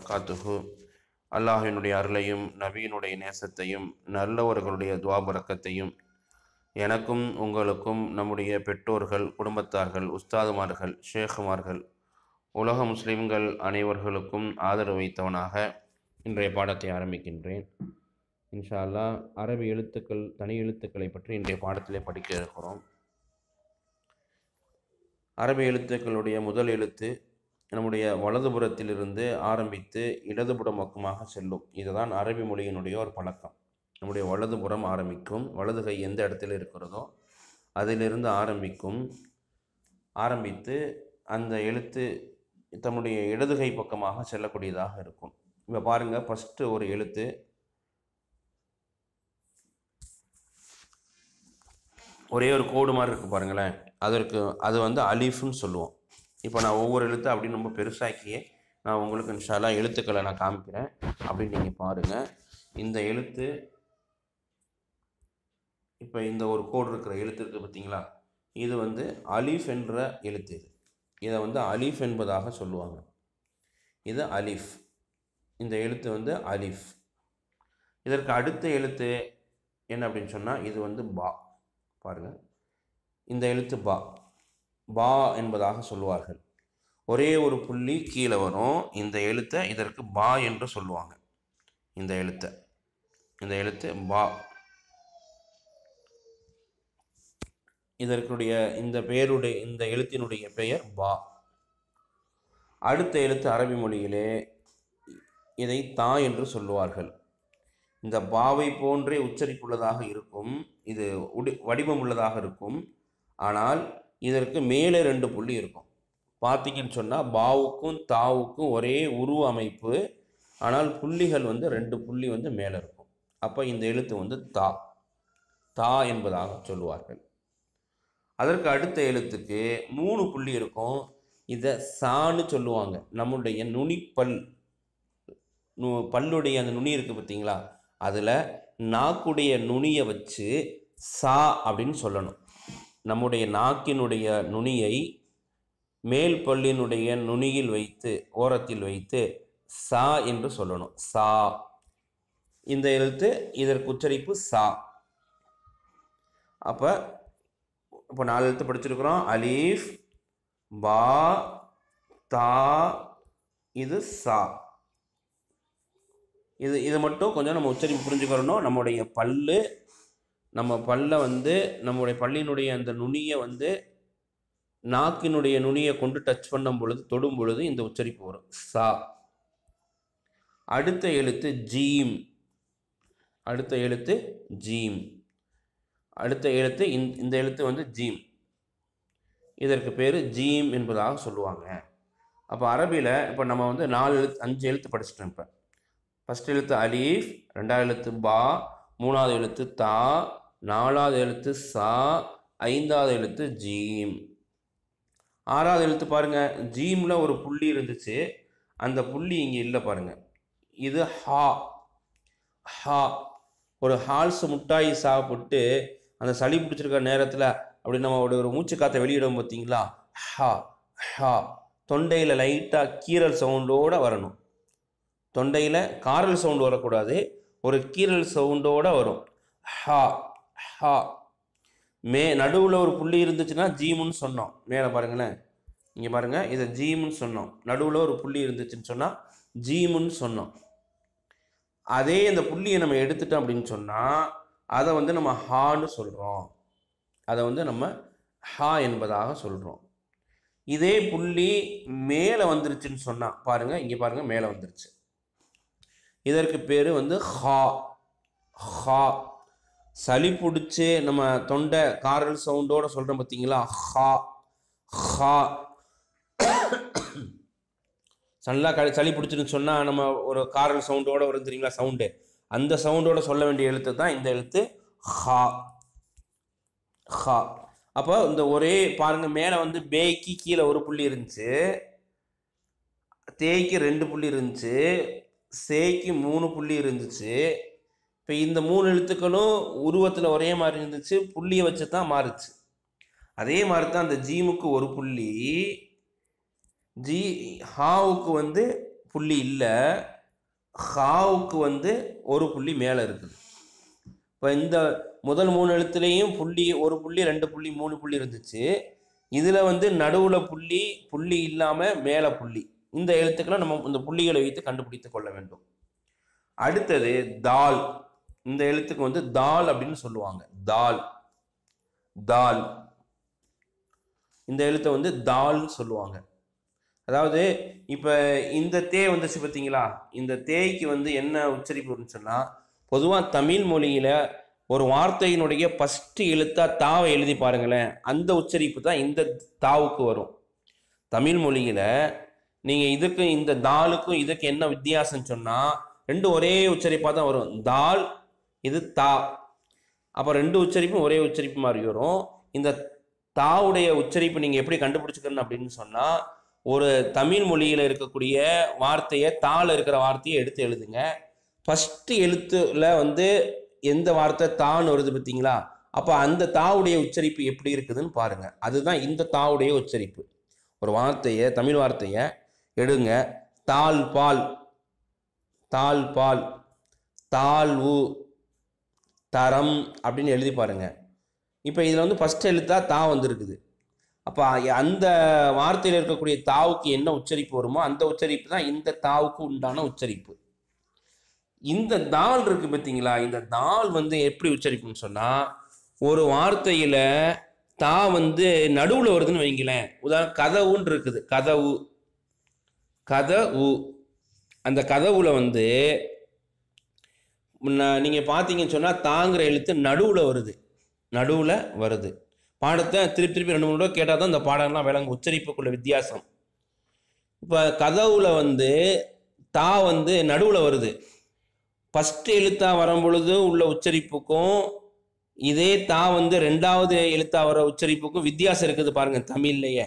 வரகாத்துஹு அல்லாஹினுடைய அருளையும் நபியினுடைய நேசத்தையும் நல்லவர்களுடைய துவாபரக்கத்தையும் எனக்கும் உங்களுக்கும் நம்முடைய பெற்றோர்கள் குடும்பத்தார்கள் உஸ்தாதுமார்கள் ஷேகுமார்கள் உலக முஸ்லிம்கள் அனைவர்களுக்கும் ஆதரவு வைத்தவனாக இன்றைய பாடத்தை ஆரம்பிக்கின்றேன் இன்ஷா அல்லாஹ் அரபி எழுத்துக்கள் தனி எழுத்துக்களை பற்றி இன்றைய பாடத்திலே படிக்க இருக்கிறோம் அரபி எழுத்துக்களுடைய முதல் எழுத்து நம்முடைய வலதுபுறத்திலிருந்து ஆரம்பித்து இடதுபுறம் பக்கமாக செல்லும் இதுதான் அரபி மொழியினுடைய ஒரு பழக்கம் நம்முடைய வலதுபுறம் ஆரம்பிக்கும் வலது கை எந்த இடத்துல இருக்கிறதோ அதிலிருந்து ஆரம்பிக்கும் ஆரம்பித்து அந்த எழுத்து தம்முடைய இடது கை பக்கமாக செல்லக்கூடியதாக இருக்கும் இப்போ பாருங்கள் ஃபஸ்ட்டு ஒரு எழுத்து ஒரே ஒரு கோடு மாதிரி இருக்குது பாருங்களேன் அதற்கு அது வந்து அலீஃப்னு சொல்லுவோம் இப்போ நான் ஒவ்வொரு எழுத்து அப்படின்னு ரொம்ப பெருசாக்கியே நான் உங்களுக்கு இன்ஷால்லா எழுத்துக்களை நான் காமிக்கிறேன் அப்படின்னு நீங்கள் பாருங்கள் இந்த எழுத்து இப்போ இந்த ஒரு கோடு இருக்கிற எழுத்து இருக்குது பார்த்தீங்களா இது வந்து அலீஃப் என்ற எழுத்து இது இதை வந்து அலீஃப் என்பதாக சொல்லுவாங்க இது அலீஃப் இந்த எழுத்து வந்து அலீஃப் இதற்கு அடுத்த எழுத்து என்ன அப்படின்னு சொன்னால் இது வந்து பா பாருங்கள் இந்த எழுத்து பா பா என்பதாக சொல்லுவார்கள் ஒரே ஒரு புள்ளி கீழே வரும் இந்த எழுத்தை இதற்கு பா என்று சொல்லுவாங்க இந்த எழுத்தை இந்த எழுத்து பா இதற்குடைய இந்த பெயருடைய இந்த எழுத்தினுடைய பெயர் பா அடுத்த எழுத்து அரபி மொழியிலே இதை தா என்று சொல்லுவார்கள் இந்த பாவை போன்றே உச்சரிப்புள்ளதாக இருக்கும் இது உடி வடிவம் உள்ளதாக இருக்கும் ஆனால் இதற்கு மேலே ரெண்டு புள்ளி இருக்கும் பார்த்தீங்கன்னு சொன்னால் பாவுக்கும் தாவுக்கும் ஒரே உருவ அமைப்பு ஆனால் புள்ளிகள் வந்து ரெண்டு புள்ளி வந்து மேலே இருக்கும் அப்போ இந்த எழுத்து வந்து தா தா என்பதாக சொல்லுவார்கள் அதற்கு அடுத்த எழுத்துக்கு மூணு புள்ளி இருக்கும் இதை சான்னு சொல்லுவாங்க நம்முடைய நுனிப்பல் நு பல்லுடைய அந்த நுனி இருக்குது பார்த்தீங்களா அதில் நாக்குடைய நுனியை வச்சு சா அப்படின்னு சொல்லணும் நம்முடைய நாக்கினுடைய நுனியை மேல் பல்லினுடைய நுனியில் வைத்து ஓரத்தில் வைத்து சா என்று சொல்லணும் சா இந்த எழுத்து இதற்கு உச்சரிப்பு சா அப்போ இப்போ நாலு எழுத்து படிச்சிருக்கிறோம் அலீஃப் பா தா இது சா இது இது மட்டும் கொஞ்சம் நம்ம உச்சரிப்பு புரிஞ்சுக்கிறணும் நம்முடைய பல்லு நம்ம பல்லை வந்து நம்முடைய பல்லினுடைய அந்த நுனியை வந்து நாக்கினுடைய நுனியை கொண்டு டச் பண்ணும் பொழுது தொடும் பொழுது இந்த உச்சரிப்பு வரும் சா அடுத்த எழுத்து ஜீம் அடுத்த எழுத்து ஜீம் அடுத்த எழுத்து இந்த இந்த எழுத்து வந்து ஜீம் இதற்கு பேர் ஜீம் என்பதாக சொல்லுவாங்க அப்போ அரபியில் இப்போ நம்ம வந்து நாலு எழுத்து அஞ்சு எழுத்து படிச்சிட்டோம் இப்போ ஃபஸ்ட் எழுத்து அலீஃப் ரெண்டாவது எழுத்து பா மூணாவது எழுத்து தா நாலாவது எழுத்து சா ஐந்தாவது எழுத்து ஜீம் ஆறாவது எழுத்து பாருங்கள் ஜீமில் ஒரு புள்ளி இருந்துச்சு அந்த புள்ளி இங்கே இல்லை பாருங்கள் இது ஹா ஹா ஒரு ஹால்ஸ் முட்டாய் சாப்பிட்டு அந்த சளி பிடிச்சிருக்க நேரத்தில் அப்படி நம்ம ஒரு மூச்சு காற்றை வெளியிடும் பார்த்தீங்களா ஹா ஹா தொண்டையில் லைட்டாக கீரல் சவுண்டோடு வரணும் தொண்டையில் காரல் சவுண்டு வரக்கூடாது ஒரு கீரல் சவுண்டோடு வரும் ஹா ஹா மே நடுவில் ஒரு புள்ளி இருந்துச்சுன்னா ஜீமுன்னு சொன்னோம் மேலே பாருங்களேன் இங்கே பாருங்கள் இதை ஜீமுன்னு சொன்னோம் நடுவில் ஒரு புள்ளி இருந்துச்சுன்னு சொன்னால் ஜீமுன்னு சொன்னோம் அதே இந்த புள்ளியை நம்ம எடுத்துட்டோம் அப்படின்னு சொன்னால் அதை வந்து நம்ம ஹான்னு சொல்கிறோம் அதை வந்து நம்ம ஹா என்பதாக சொல்கிறோம் இதே புள்ளி மேலே வந்துருச்சுன்னு சொன்னால் பாருங்கள் இங்கே பாருங்கள் மேலே வந்துருச்சு இதற்கு பேர் வந்து ஹா ஹா சளி பிடிச்சி நம்ம தொண்டை காரல் சவுண்டோட சொல்கிறோம் பார்த்தீங்களா ஹா ஹா நல்லா க சளி பிடிச்சிருன்னு சொன்னால் நம்ம ஒரு காரல் சவுண்டோட வரும் தெரியுங்களா சவுண்டு அந்த சவுண்டோட சொல்ல வேண்டிய எழுத்து தான் இந்த எழுத்து ஹா ஹா அப்போ இந்த ஒரே பாருங்க மேலே வந்து பேய்க்கு கீழே ஒரு புள்ளி இருந்துச்சு தேய்க்கு ரெண்டு புள்ளி இருந்துச்சு சேய்க்கு மூணு புள்ளி இருந்துச்சு இப்போ இந்த மூணு எழுத்துக்களும் உருவத்தில் ஒரே மாதிரி இருந்துச்சு புள்ளியை வச்சு தான் மாறுச்சு அதே மாதிரி தான் அந்த ஜீமுக்கு ஒரு புள்ளி ஜி ஹாவுக்கு வந்து புள்ளி இல்லை ஹாவுக்கு வந்து ஒரு புள்ளி மேலே இருக்குது இப்போ இந்த முதல் மூணு எழுத்துலேயும் புள்ளி ஒரு புள்ளி ரெண்டு புள்ளி மூணு புள்ளி இருந்துச்சு இதில் வந்து நடுவில் புள்ளி புள்ளி இல்லாமல் மேலே புள்ளி இந்த எழுத்துக்களை நம்ம இந்த புள்ளிகளை வைத்து கண்டுபிடித்து கொள்ள வேண்டும் அடுத்தது தால் இந்த எழுத்துக்கு வந்து தால் அப்படின்னு சொல்லுவாங்க தால் தால் இந்த எழுத்தை வந்து தால்னு சொல்லுவாங்க அதாவது இப்போ இந்த தே வந்துச்சு பார்த்தீங்களா இந்த தேய்க்கு வந்து என்ன உச்சரிப்பு வரும்னு சொன்னால் பொதுவாக தமிழ் மொழியில் ஒரு வார்த்தையினுடைய ஃபஸ்ட்டு எழுத்தா தாவை எழுதி பாருங்களேன் அந்த உச்சரிப்பு தான் இந்த தாவுக்கு வரும் தமிழ் மொழியில் நீங்கள் இதுக்கு இந்த தாலுக்கும் இதுக்கு என்ன வித்தியாசம்னு சொன்னால் ரெண்டும் ஒரே உச்சரிப்பாக தான் வரும் தால் இது தா அப்போ ரெண்டு உச்சரிப்பும் ஒரே உச்சரிப்பு மாதிரி வரும் இந்த தாவுடைய உச்சரிப்பு நீங்கள் எப்படி கண்டுபிடிச்சிக்கணும் அப்படின்னு சொன்னால் ஒரு தமிழ் மொழியில் இருக்கக்கூடிய வார்த்தையை தால இருக்கிற வார்த்தையை எடுத்து எழுதுங்க ஃபஸ்ட்டு எழுத்துல வந்து எந்த வார்த்தை தான் வருது பார்த்தீங்களா அப்போ அந்த தாவுடைய உச்சரிப்பு எப்படி இருக்குதுன்னு பாருங்க அதுதான் இந்த தாவுடைய உச்சரிப்பு ஒரு வார்த்தையை தமிழ் வார்த்தையை எடுங்க தால் பால் தால் பால் தாழ்வு தரம் அப்படின்னு எழுதி பாருங்க இப்போ இதில் வந்து ஃபஸ்ட் எழுத்தா தா வந்திருக்குது அப்போ அந்த வார்த்தையில் இருக்கக்கூடிய தாவுக்கு என்ன உச்சரிப்பு வருமோ அந்த உச்சரிப்பு தான் இந்த தாவுக்கு உண்டான உச்சரிப்பு இந்த தால் இருக்கு பார்த்தீங்களா இந்த தால் வந்து எப்படி உச்சரிப்புன்னு சொன்னால் ஒரு வார்த்தையில் தா வந்து நடுவில் வருதுன்னு வைங்களேன் உதாரணம் கதவுன்னு இருக்குது கதவு கதவு அந்த கதவுல வந்து நீங்கள் பார்த்தீங்கன்னு சொன்னால் தாங்கிற எழுத்து நடுவில் வருது நடுவில் வருது பாடத்தை திருப்பி திருப்பி ரெண்டு மூணு தடவை கேட்டால் தான் இந்த பாடம்லாம் விளங்கும் உச்சரிப்புக்குள்ள வித்தியாசம் இப்போ கதவுல வந்து தா வந்து நடுவில் வருது ஃபஸ்ட்டு எழுத்தா வரும் பொழுது உள்ள உச்சரிப்புக்கும் இதே தா வந்து ரெண்டாவது எழுத்தா வர உச்சரிப்புக்கும் வித்தியாசம் இருக்குது பாருங்க தமிழ்லையே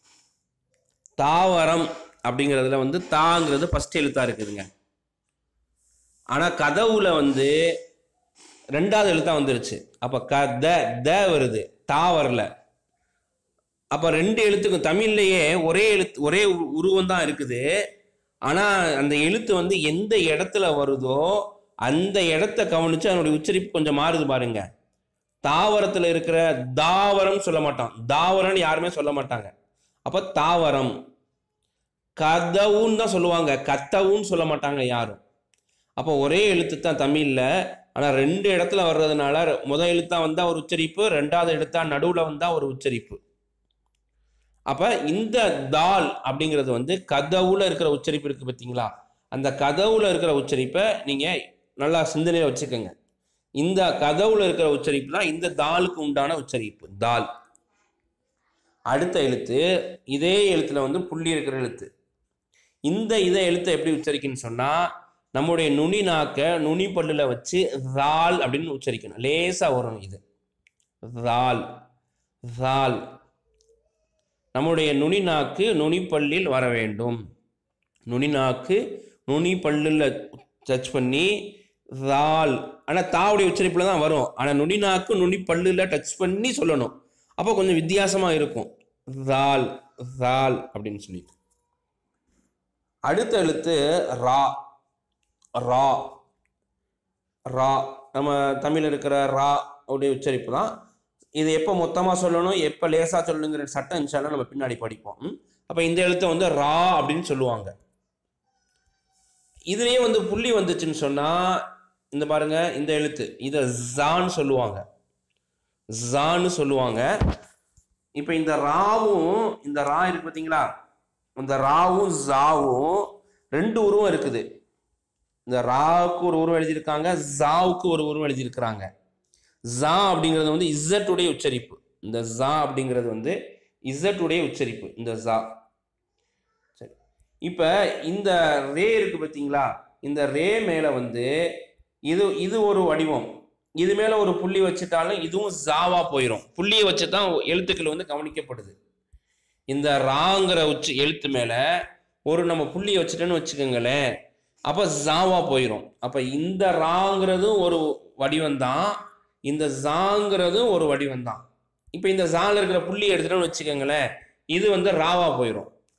தாவரம் அப்படிங்கிறதுல வந்து தாங்கிறது ஃபஸ்ட் எழுத்தா இருக்குதுங்க ஆனால் கதவுல வந்து ரெண்டாவது எழுத்தா வந்துருச்சு அப்போ க த த வருது தா வரல அப்போ ரெண்டு எழுத்துக்கும் தமிழ்லையே ஒரே எழுத்து ஒரே உரு- உருவம் தான் இருக்குது ஆனால் அந்த எழுத்து வந்து எந்த இடத்துல வருதோ அந்த இடத்த கவனிச்சு அதனுடைய உச்சரிப்பு கொஞ்சம் மாறுது பாருங்க தாவரத்தில் இருக்கிற தாவரம் சொல்ல மாட்டான் தாவரம்னு யாருமே சொல்ல மாட்டாங்க அப்போ தாவரம் கதவுன்னு தான் சொல்லுவாங்க கத்தவுன்னு சொல்ல மாட்டாங்க யாரும் அப்போ ஒரே எழுத்து தான் தமிழில் ஆனால் ரெண்டு இடத்துல வர்றதுனால முதல் எழுத்தா வந்தால் ஒரு உச்சரிப்பு ரெண்டாவது எழுத்தா நடுவில் வந்தால் ஒரு உச்சரிப்பு அப்போ இந்த தால் அப்படிங்கிறது வந்து கதவுல இருக்கிற உச்சரிப்பு இருக்குது பார்த்தீங்களா அந்த கதவுல இருக்கிற உச்சரிப்பை நீங்கள் நல்லா சிந்தனையில் வச்சுக்கோங்க இந்த கதவுல இருக்கிற உச்சரிப்பு தான் இந்த தாலுக்கு உண்டான உச்சரிப்பு தால் அடுத்த எழுத்து இதே எழுத்துல வந்து புள்ளி இருக்கிற எழுத்து இந்த இதை எழுத்தை எப்படி உச்சரிக்கணும்னு சொன்னா நம்முடைய நுனி நாக்க நுனி பல்லுல வச்சு ரால் அப்படின்னு உச்சரிக்கணும் லேசா வரும் இது ரால் ரால் நம்முடைய நுனி நாக்கு நுனி பல்லில் வர வேண்டும் நுனி நாக்கு நுனி பல்லில் டச் பண்ணி ரால் ஆனால் தாவுடைய உச்சரிப்பில் தான் வரும் ஆனால் நுனி நாக்கு நுனி பல்லில் டச் பண்ணி சொல்லணும் அப்போ கொஞ்சம் வித்தியாசமாக இருக்கும் ரால் ரால் அப்படின்னு சொல்லிட்டு அடுத்த எழுத்து ரா ரா ரா நம்ம தமிழ் இருக்கிற ரா உடைய உச்சரிப்பு தான் இது எப்போ மொத்தமாக சொல்லணும் எப்போ லேசாக சொல்லணுங்கிற சட்டம் இன்ஷால்லாம் நம்ம பின்னாடி படிப்போம் ம்? அப்போ இந்த எழுத்தை வந்து ரா அப்படின்னு சொல்லுவாங்க இதுலயே வந்து புள்ளி வந்துச்சுன்னு சொன்னால் இந்த பாருங்க இந்த எழுத்து இதை ஜான்னு சொல்லுவாங்க ஜான்னு சொல்லுவாங்க இப்போ இந்த ராவும் இந்த ரா இருக்கு பார்த்தீங்களா இந்த ராவும் ஜாவும் ரெண்டு உருவம் இருக்குது இந்த ராவுக்கு ஒரு உருவம் எழுதியிருக்காங்க ஜாவுக்கு ஒரு உருவம் எழுதியிருக்கிறாங்க ஜா அப்படிங்கிறது வந்து இசட் உடைய உச்சரிப்பு இந்த ஜா அப்படிங்கிறது வந்து இசட் உடைய உச்சரிப்பு இந்த ஜா சரி இப்போ இந்த ரே இருக்கு பார்த்தீங்களா இந்த ரே மேலே வந்து இது இது ஒரு வடிவம் இது மேலே ஒரு புள்ளி வச்சுட்டாலும் இதுவும் ஜாவா போயிடும் புள்ளியை வச்சு தான் எழுத்துக்கள் வந்து கவனிக்கப்படுது இந்த ராங்கிற உச்ச எழுத்து மேலே ஒரு நம்ம புள்ளியை வச்சுட்டோன்னு வச்சுக்கோங்களேன் அப்போ ஜாவா போயிடும் அப்போ இந்த ராங்கிறதும் ஒரு வடிவம் தான் இந்த ஜாங்கிறதும் ஒரு வடிவம் தான் இப்போ இந்த ஜால இருக்கிற புள்ளி எடுத்துட்டோம்னு வச்சுக்கோங்களேன் இது வந்து ராவா போயிடும்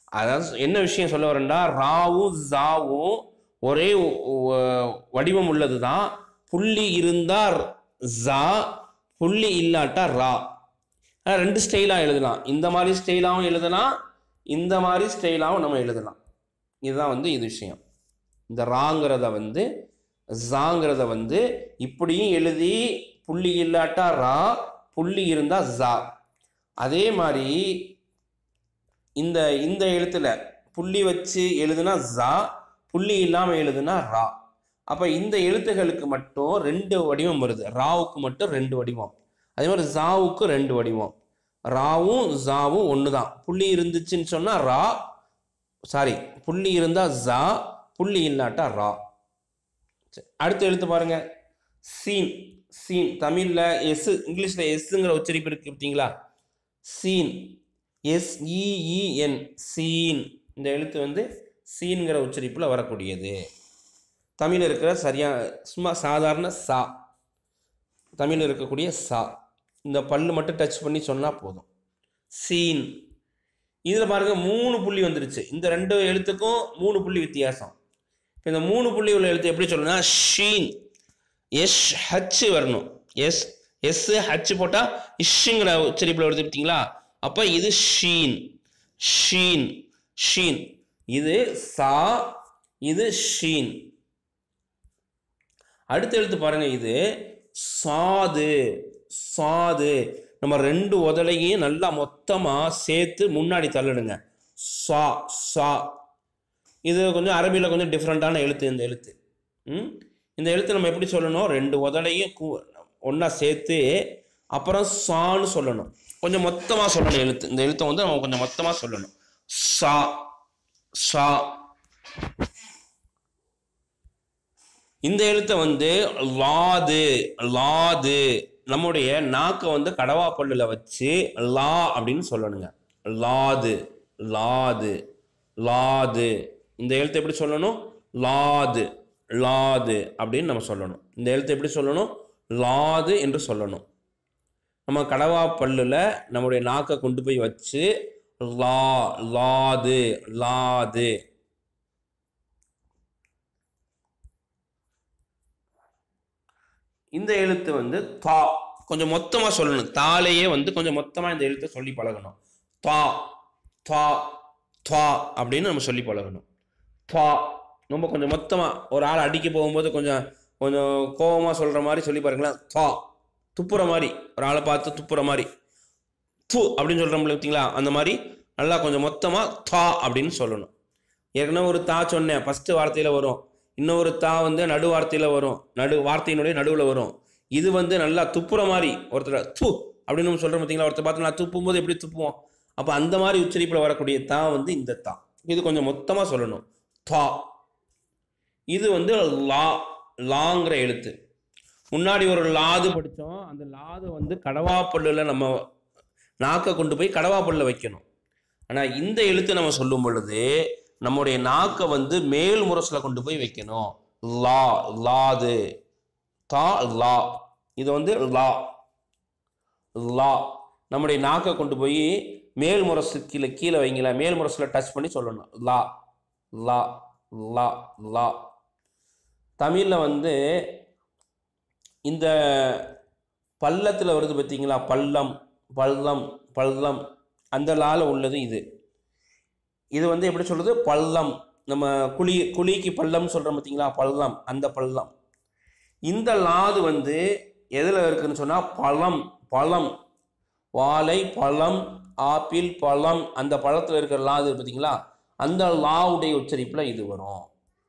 அதாவது என்ன விஷயம் சொல்ல வரேன்டா ராவும் ஜாவும் ஒரே ஒ- ஒ- வடிவம் உள்ளது தான் புள்ளி இருந்தா ஜா புள்ளி இல்லாட்டா ரா ஆனா ரெண்டு ஸ்டைலாக எழுதலாம் இந்த மாதிரி ஸ்டைலாகவும் எழுதலாம் இந்த மாதிரி ஸ்டைலாகவும் நம்ம எழுதலாம் இதுதான் வந்து இது விஷயம் இந்த ராங்கிறத வந்து ஜாங்கிறத வந்து இப்படியும் எழுதி புள்ளி இல்லாட்டா ரா புள்ளி இருந்தால் ஜா அதே மாதிரி இந்த இந்த எழுத்துல புள்ளி வச்சு எழுதுனா ஜா புள்ளி இல்லாமல் எழுதுனா ரா அப்போ இந்த எழுத்துகளுக்கு மட்டும் ரெண்டு வடிவம் வருது ராவுக்கு மட்டும் ரெண்டு வடிவம் அதே மாதிரி ஜாவுக்கு ரெண்டு வடிவம் ராவும் ஜாவும் ஒன்று தான் புள்ளி இருந்துச்சுன்னு சொன்னால் ரா சாரி புள்ளி இருந்தால் ஜா புள்ளி இல்லாட்டா ரா சரி, அடுத்த எழுத்து பாருங்க சீன் சீன் தமிழில் எஸ் இங்கிலீஷில் எஸ்ஸுங்கிற உச்சரிப்பு இருக்கு பார்த்தீங்களா சீன் எஸ்இஇஎன் சீன் இந்த எழுத்து வந்து சீன்கிற உச்சரிப்பில் வரக்கூடியது தமிழில் இருக்கிற சரியான சும்மா சாதாரண சா தமிழில் இருக்கக்கூடிய சா இந்த பல்லு மட்டும் டச் பண்ணி சொன்னால் போதும் சீன் இதில் பாருங்க மூணு புள்ளி வந்துருச்சு இந்த ரெண்டு எழுத்துக்கும் மூணு புள்ளி வித்தியாசம் இப்போ இந்த மூணு புள்ளி உள்ள எழுத்து எப்படி சொல்லணும்னா ஷீன் எஸ் ஹச் வரணும் எஸ் எஸ் ஹச் போட்டால் இஷ்ஷுங்கிற உச்சரிப்பில் வருது பார்த்தீங்களா அப்போ இது ஷீன் ஷீன் ஷீன் இது சா இது ஷீன் அடுத்த எழுத்து பாருங்க இது சாது சாது நம்ம ரெண்டு உதலையும் நல்லா மொத்தமாக சேர்த்து முன்னாடி தள்ளிடுங்க சா சா இது கொஞ்சம் அரபியில் கொஞ்சம் டிஃப்ரெண்ட்டான எழுத்து இந்த எழுத்து ம் இந்த எழுத்து நம்ம எப்படி சொல்லணும் ரெண்டு உதலையும் கூ ஒன்றா சேர்த்து அப்புறம் சான்னு சொல்லணும் கொஞ்சம் மொத்தமாக சொல்லணும் எழுத்து இந்த எழுத்தை வந்து நம்ம கொஞ்சம் மொத்தமாக சொல்லணும் சா சா இந்த எழுத்தை வந்து லாது லாது நம்முடைய நாக்கை வந்து கடவா பல்லுல வச்சு லா அப்படின்னு சொல்லணுங்க லாது லாது லாது இந்த எழுத்தை எப்படி சொல்லணும் லாது லாது அப்படின்னு நம்ம சொல்லணும் இந்த எழுத்தை எப்படி சொல்லணும் லாது என்று சொல்லணும் நம்ம கடவா பல்லுல நம்முடைய நாக்கை கொண்டு போய் வச்சு லா லாது லாது இந்த எழுத்து வந்து தா கொஞ்சம் மொத்தமாக சொல்லணும் தாலேயே வந்து கொஞ்சம் மொத்தமாக இந்த எழுத்தை சொல்லி பழகணும் தா தா தா அப்படின்னு நம்ம சொல்லி பழகணும் தா ரொம்ப கொஞ்சம் மொத்தமாக ஒரு ஆள் அடிக்க போகும்போது கொஞ்சம் கொஞ்சம் கோபமாக சொல்கிற மாதிரி சொல்லி பாருங்களேன் தா துப்புற மாதிரி ஒரு ஆளை பார்த்து துப்புற மாதிரி து அப்படின்னு சொல்கிறோம்ல பார்த்தீங்களா அந்த மாதிரி நல்லா கொஞ்சம் மொத்தமாக தா அப்படின்னு சொல்லணும் ஏற்கனவே ஒரு தா சொன்னேன் ஃபஸ்ட்டு வார்த்தையில் வரும் இன்னொரு தா வந்து நடு வார்த்தையில் வரும் நடு வார்த்தையினுடைய நடுவில் வரும் இது வந்து நல்லா துப்புற மாதிரி ஒருத்தர் து அப்படின்னு நம்ம சொல்கிறோம் பார்த்தீங்களா ஒருத்தர் பார்த்து நான் துப்பும் போது எப்படி துப்புவோம் அப்போ அந்த மாதிரி உச்சரிப்பில் வரக்கூடிய தா வந்து இந்த தா இது கொஞ்சம் மொத்தமாக சொல்லணும் தா இது வந்து லா லாங்கிற எழுத்து முன்னாடி ஒரு லாது படித்தோம் அந்த லாது வந்து கடவாப்பல்லில் நம்ம நாக்கை கொண்டு போய் கடவாப்பல்லில் வைக்கணும் ஆனால் இந்த எழுத்து நம்ம சொல்லும் பொழுது நம்முடைய நாக்கை வந்து மேல் முரசில் கொண்டு போய் வைக்கணும் லா லாது தா லா இது வந்து லா லா நம்முடைய நாக்கை கொண்டு போய் மேல் முரசு கீழே கீழே வைங்களேன் மேல் முரசில் டச் பண்ணி சொல்லணும் லா லா லா லா தமிழில் வந்து இந்த பள்ளத்தில் வருது பார்த்தீங்களா பள்ளம் பள்ளம் பள்ளம் அந்த லால உள்ளது இது இது வந்து எப்படி சொல்றது பள்ளம் நம்ம குழி குழிக்கு பள்ளம் சொல்கிறோம் பார்த்தீங்களா பள்ளம் அந்த பள்ளம் இந்த லாது வந்து எதில் இருக்குன்னு சொன்னால் பழம் பழம் வாழை பழம் ஆப்பிள் பழம் அந்த பழத்தில் இருக்கிற லாது இருக்கு பார்த்தீங்களா அந்த லாவுடைய உச்சரிப்பில் இது வரும்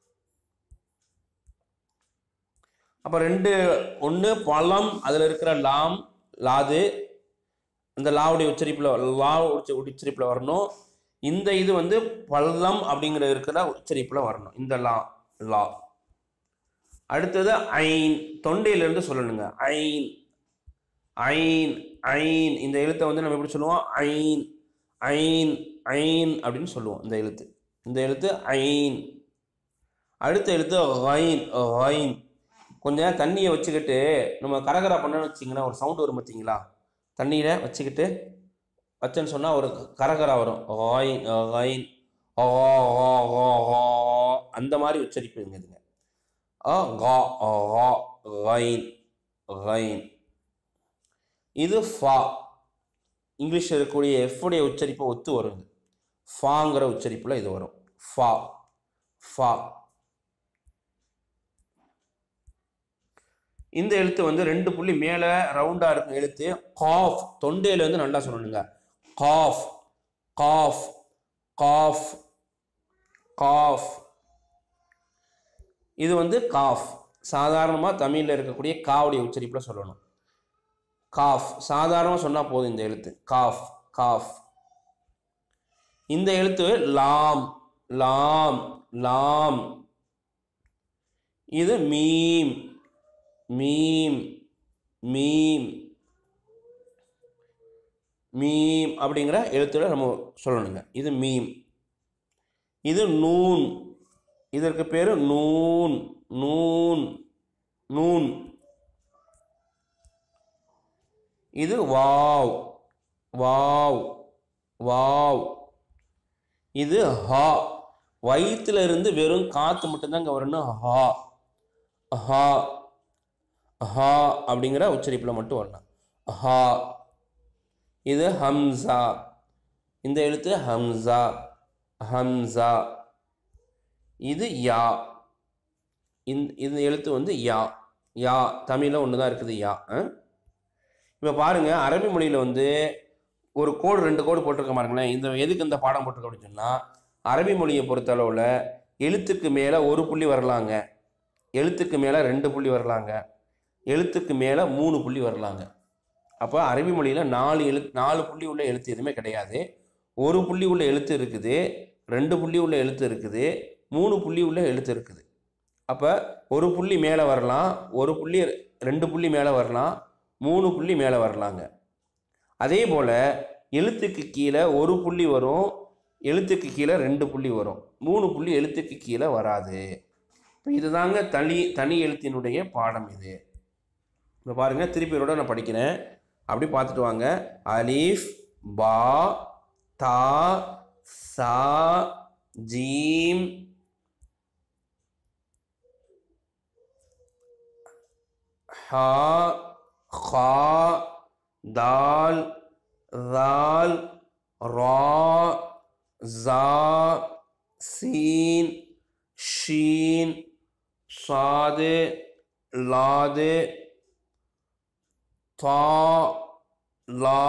அப்போ ரெண்டு ஒன்று பழம் அதில் இருக்கிற லாம் லாது இந்த லாவுடைய உச்சரிப்பில் லா உச்ச உச்சரிப்பில் வரணும் இந்த இது வந்து பள்ளம் அப்படிங்கிற இருக்கிற உச்சரிப்பில் வரணும் இந்த லா லா அடுத்தது ஐன் தொண்டையிலிருந்து சொல்லணுங்க ஐன் ஐன் ஐன் இந்த எழுத்தை வந்து நம்ம எப்படி சொல்லுவோம் ஐன் ஐன் ஐன் அப்படின்னு சொல்லுவோம் இந்த எழுத்து இந்த எழுத்து ஐன் அடுத்த எழுத்து ஐன் ஐன் கொஞ்ச நேரம் தண்ணியை வச்சுக்கிட்டு நம்ம கரகரா பண்ணோன்னு வச்சிங்கன்னா ஒரு சவுண்ட் வரும் பார்த்தீங்களா தண்ணியில் வச்சுக்கிட்டு வச்சேன்னு சொன்னால் ஒரு கரகரா வரும் ஆயின் ஆயின் ஓ ஓ ஓ ஓ அந்த மாதிரி உச்சரிப்புங்க இதுங்க அ கா ஆ ரைன் ரைன் இது ஃபா இங்கிலீஷில் இருக்கக்கூடிய எஃப் உடைய உச்சரிப்பை ஒத்து வருது ஃபாங்கிற உச்சரிப்பில் இது வரும் ஃபா ஃபா இந்த எழுத்து வந்து ரெண்டு புள்ளி மேலே ரவுண்டாக இருக்கும் எழுத்து காஃப் தொண்டையில வந்து நல்லா சொல்லணுங்க காஃப் காஃப் காஃப் காஃப் இது வந்து காஃப் சாதாரணமாக தமிழில் இருக்கக்கூடிய காவுடைய உச்சரிப்பில் சொல்லணும் காஃப் சாதாரணமாக சொன்னால் போதும் இந்த எழுத்து காஃப் காஃப் இந்த எழுத்து லாம் லாம் லாம் இது மீம் மீம் மீம் மீம் அப்படிங்கிற எழுத்துல நம்ம சொல்லணுங்க இது மீம் இது நூன் இதற்கு பேர் நூன் நூன் நூன் இது வாவ் வாவ் வாவ் இது ஹா வயிற்றுல இருந்து வெறும் காற்று மட்டும்தாங்க வரணும் ஹா ஹா ஹா அப்படிங்கிற உச்சரிப்பில் மட்டும் வரணும் ஹா இது ஹம்சா இந்த எழுத்து ஹம்சா ஹம்சா இது யா இந்த இந்த எழுத்து வந்து யா யா தமிழில் ஒன்று தான் இருக்குது யா இப்போ பாருங்கள் அரபி மொழியில் வந்து ஒரு கோடு ரெண்டு கோடு போட்டிருக்க பாருங்களேன் இந்த எதுக்கு இந்த பாடம் போட்டிருக்க அப்படின்னு சொன்னால் அரபி மொழியை பொறுத்தளவில் எழுத்துக்கு மேலே ஒரு புள்ளி வரலாங்க எழுத்துக்கு மேலே ரெண்டு புள்ளி வரலாங்க எழுத்துக்கு மேலே மூணு புள்ளி வரலாங்க அப்போ அரபி மொழியில் நாலு எழு நாலு புள்ளி உள்ள எழுத்து எதுவுமே கிடையாது ஒரு புள்ளி உள்ள எழுத்து இருக்குது ரெண்டு புள்ளி உள்ள எழுத்து இருக்குது மூணு புள்ளி உள்ள எழுத்து இருக்குது அப்போ ஒரு புள்ளி மேலே வரலாம் ஒரு புள்ளி ரெண்டு புள்ளி மேலே வரலாம் மூணு புள்ளி மேலே வரலாங்க அதே போல் எழுத்துக்கு கீழே ஒரு புள்ளி வரும் எழுத்துக்கு கீழே ரெண்டு புள்ளி வரும் மூணு புள்ளி எழுத்துக்கு கீழே வராது இப்போ இதுதாங்க தனி தனி எழுத்தினுடைய பாடம் இது இப்போ பாருங்கள் திருப்பி இதோட நான் படிக்கிறேன் அப்படி பார்த்துட்டு வாங்க அலிஃப் பா தா சா ஜீம் ஹா ஹா தால் தால் ரா ஜா சீன் ஷீன் சாது லாது தா லா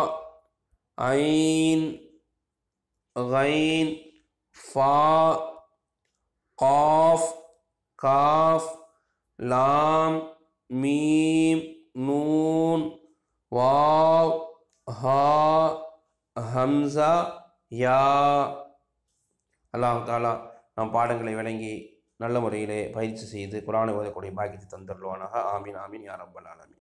ஐன் غين فا قاف كاف لام ميم نون واو ஹா ஹம்சா யா அல்லாஹ் தாலா நம் பாடங்களை விளங்கி நல்ல முறையிலே பயிற்சி செய்து குரானை ஓதக்கூடிய பாக்கியத்தை தந்துள்ளுவானாக ஆமீன் ஆமீன் யா ரப்பல் ஆலமீன்